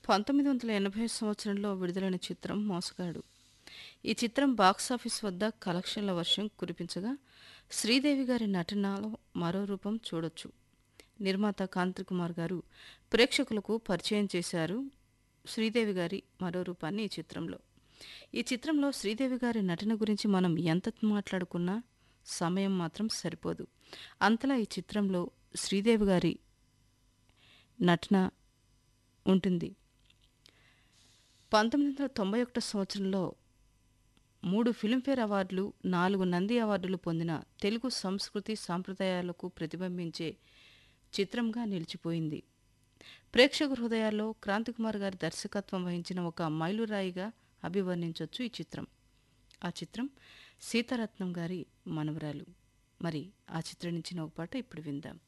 పంతొమ్మిది వందల ఎనభై సంవత్సరంలో విడుదలైన చిత్రం మోసగాడు ఈ చిత్రం బాక్సాఫీస్ వద్ద కలెక్షన్ల వర్షం కురిపించగా శ్రీదేవి గారి నటనలో మరో రూపం చూడొచ్చు నిర్మాత కాంతి కుమార్ గారు ప్రేక్షకులకు పరిచయం చేశారు శ్రీదేవి గారి మరో రూపాన్ని ఈ చిత్రంలో ఈ చిత్రంలో శ్రీదేవి గారి నటన గురించి మనం ఎంత మాట్లాడుకున్నా సమయం మాత్రం సరిపోదు అంతలా ఈ చిత్రంలో శ్రీదేవి గారి నటన ఉంటుంది పంతొమ్మిది వందల తొంభై ఒకటో సంవత్సరంలో మూడు ఫిల్మ్ఫేర్ అవార్డులు నాలుగు నంది అవార్డులు పొందిన తెలుగు సంస్కృతి సాంప్రదాయాలకు ప్రతిబింబించే చిత్రంగా నిలిచిపోయింది ప్రేక్షక హృదయాల్లో క్రాంతికుమార్ గారి దర్శకత్వం వహించిన ఒక మైలురాయిగా అభివర్ణించవచ్చు ఈ చిత్రం ఆ చిత్రం సీతారత్నం గారి మనవరాలు మరి ఆ చిత్రం నుంచి ఒక పాట ఇప్పుడు విందాం